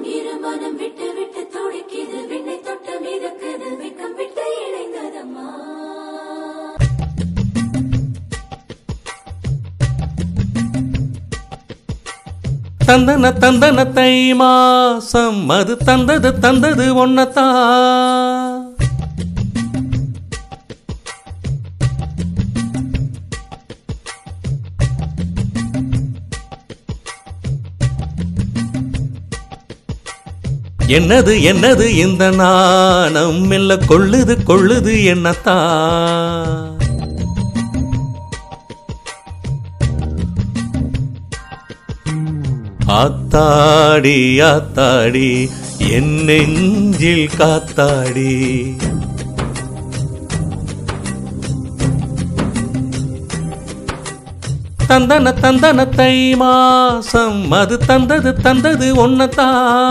இருமனம் விட்டு விட்டு துடிக்குது விண்ணை தொட்டு மிதக்குது வெக்கம் விட்டு இணைந்ததம்மா தந்தன தந்தன தை மாசம் அது தந்தது தந்தது ஒன்னத்தா என்னது என்னது இந்த நாணம் மெல்ல கொள்ளுது கொள்ளுது என்னத்தா ஆத்தாடி ஆத்தாடி என் நெஞ்சில் காத்தாடி தந்தன தந்தன தை மாசம் அது தந்தது தந்தது ஒன்னதா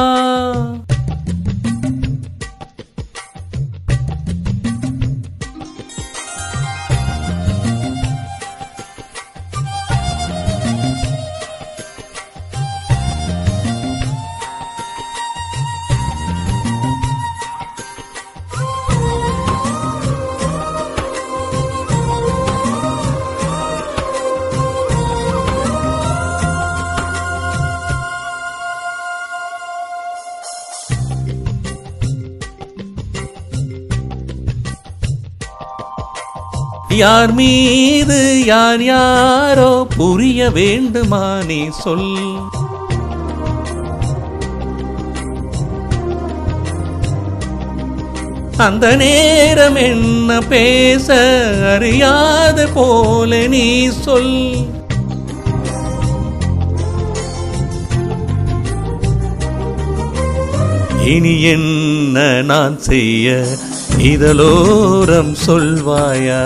யார் மீது யார் யாரோ புரிய வேண்டுமா நீ சொல் அந்த நேரம் என்ன பேச அறியாத போல நீ சொல் இனி என்ன நான் செய்ய இதலோரம் சொல்வாயா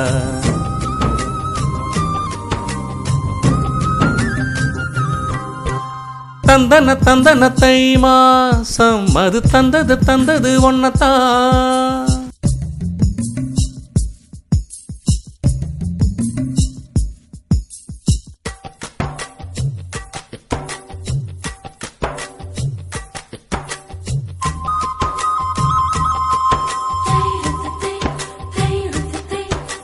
தந்தன தந்தன தை மாசம் அது தந்தது தந்தது ஒன்னதா தைரத்தத்தை தைரத்தத்தை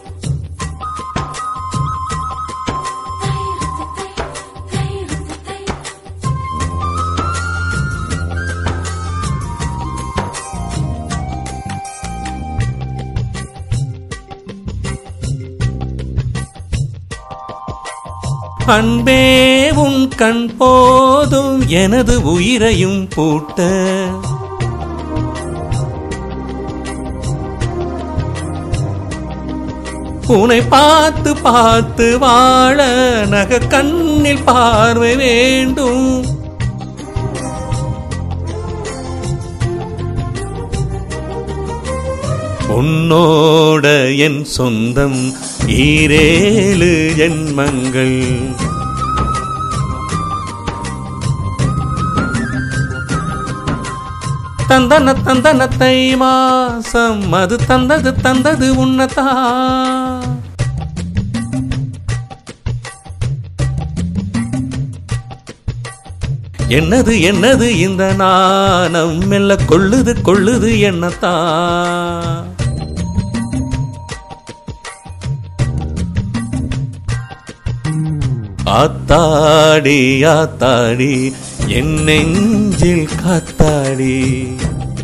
தைரத்தத்தை தைரத்தத்தை அன்பே உன் கண் போதும் எனது உயிரையும் பூட்ட உன்னை பார்த்து பார்த்து வாழ நக கண்ணில் பார்வை வேண்டும் உன்னோட என் சொந்தம் ஈரேழு ஜென்மங்கள் தந்தன தந்தன தை மாசம் அது தந்தது தந்தது உன்னதா என்னது என்னது இந்த நாணம் மெல்ல கொள்ளுது கொள்ளுது என்னத்தா ஆத்தாடி ஆத்தாடி என் நெஞ்சில் காத்தாடி